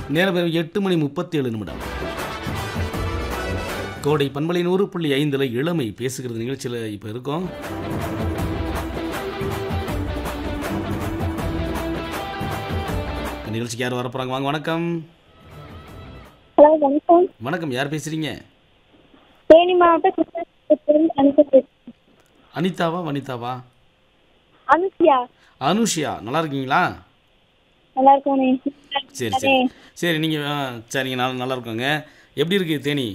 நேரம் எட்டு மணி முப்பத்தி ஏழு நிமிடம் கோடை பண்பலை நூறு புள்ளி ஐந்தில் இளமை பேசுகிறது நிகழ்ச்சியில் இப்போ இருக்கோம் இந்த நிகழ்ச்சிக்கு யார் வர போகிறாங்க வாங்க வணக்கம் ஹலோ வணக்கம் வணக்கம் யார் பேசுகிறீங்க தேனி மாவட்டம் கிருஷ்ணகிரியிலிருந்து அனுப்பிச்சு அனிதாவா வனிதாவா அனுசியா அனுஷியா நல்லா இருக்கீங்களா நல்லா இருக்கோனே சரி சரி சரி நீங்கள் சரிங்க நல்லா நல்லா இருக்கோங்க எப்படி இருக்குது தேனி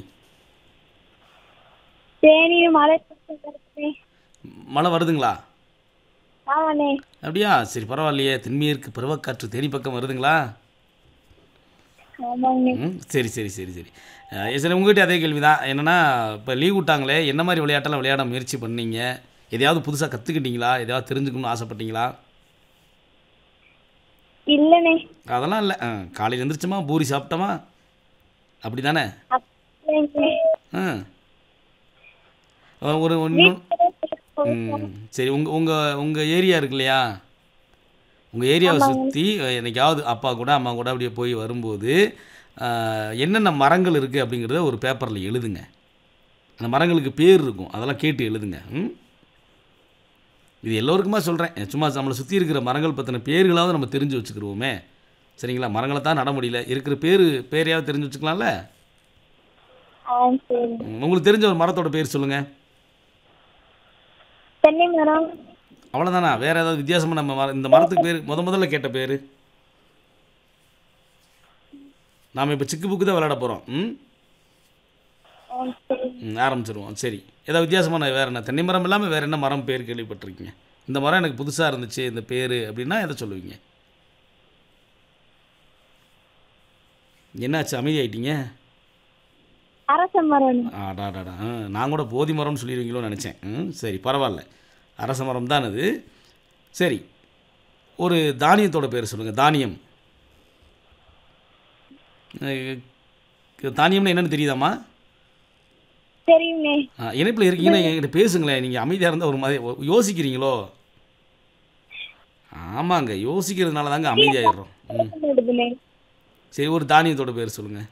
தேனி மலை இருக்குமே மழை வருதுங்களா ஆமாண்ணே அப்படியா சரி பரவாயில்லையே தென்மேற்கு பருவக்காற்று தேனி பக்கம் வருதுங்களா ஆமாங்கண்ணே ம் சரி சரி சரி சரி அஹ், சரி உங்ககிட்ட அதே கேள்வி தான் என்னென்னா இப்போ லீவ் விட்டாங்களே என்ன மாதிரி விளையாட்டெல்லாம் விளையாட முயற்சி பண்ணீங்க எதையாவது புதுசாக கற்றுக்கிட்டீங்களா எதையாவது தெரிஞ்சுக்கணும்னு ஆசைப்பட்டீங்களா இல்லைண்ணே அதெல்லாம் இல்லை காலையில் எழுந்திரிச்சோமா பூரி சாப்பிட்டோமா அப்படி தானே அப்படிங்களே. ஆ ஒரு இன்னும் ம் சரி உங்கள் உங்கள் உங்கள் ஏரியா இருக்கு இல்லையா உங்கள் ஏரியாவை சுற்றி என்னைக்காவது அப்பா கூட அம்மா கூட அப்படியே போய் வரும்போது ஆ, என்னென்ன மரங்கள் இருக்குது அப்படிங்கிறத ஒரு பேப்பரில் எழுதுங்க அந்த மரங்களுக்கு பேர் இருக்கும் அதெல்லாம் கேட்டு எழுதுங்க ம் இது எல்லோருக்குமா சொல்கிறேன் சும்மா நம்மளை சுற்றி இருக்கிற மரங்கள் பற்றின பேர்களாவது நம்ம தெரிஞ்சு வச்சுக்கிருவோமே சரிங்களா மரங்களை தான் நட முடியல இருக்கிற பேர் பேரையாவது தெரிஞ்சு வச்சுக்கலாம்ல ஆ சரி ம், உங்களுக்கு தெரிஞ்ச ஒரு மரத்தோட பேர் சொல்லுங்கள் தென்னை மரம் அவ்வளோதானா வேறு ஏதாவது வித்தியாசமாக நம்ம மர இந்த மரத்துக்கு பேர் முத முதல்ல கேட்ட பேர் நாம் இப்போ சிக்கு புக்கு தான் விளையாட போகிறோம் ம் ஆ சரி ம், ஆரம்பிச்சிருவோம் சரி ஏதாவது வித்தியாசமான வேறு என்ன தென்னை மரம் இல்லாமல் வேறு என்ன மரம் பேர் கேள்விப்பட்டிருக்கீங்க இந்த மரம் எனக்கு புதுசாக இருந்துச்சு இந்த பேர் அப்படின்னா எதை சொல்லுவீங்க என்னாச்சு அமைதியாயிட்டீங்க அரச மரம் ஆடாடாடா ஆ, நான் கூட போதி மரம்னு சொல்லிடுவீங்களோன்னு நினச்சேன் ம் சரி பரவாயில்ல அரச மரம் தான் அது சரி ஒரு தானியத்தோட பேர் சொல்லுங்கள் தானியம் அஹ், தானியம்னா என்னன்னு தெரியுதாம்மா தெரியுண்ணே இணைப்பில் இருக்கீங்கன்னா என்கிட்ட பேசுங்களேன் நீங்கள் அமைதியாக இருந்தால் ஒரு மாதிரி யோசிக்கிறீங்களோ ஆமாங்க யோசிக்கிறதுனால தாங்க அமைதியாகிடுறோம் ம் விடுதுண்ணே சரி ஒரு தானியத்தோட பேர் சொல்லுங்கள்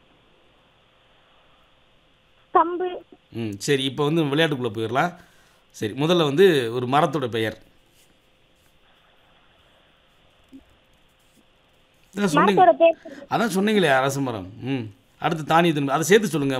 கம்பு ம் சரி இப்போ வந்து விளையாட்டுக்குள்ளே போயிடலாம் சரி முதல்ல வந்து ஒரு மரத்தோட பெயர் அதான் சொன்னீங்க மரத்தோட பேர் அதான் சொன்னீங்களே அரச மரம் ம் அடுத்து தானியத்தின் அதை சேர்த்து சொல்லுங்கள்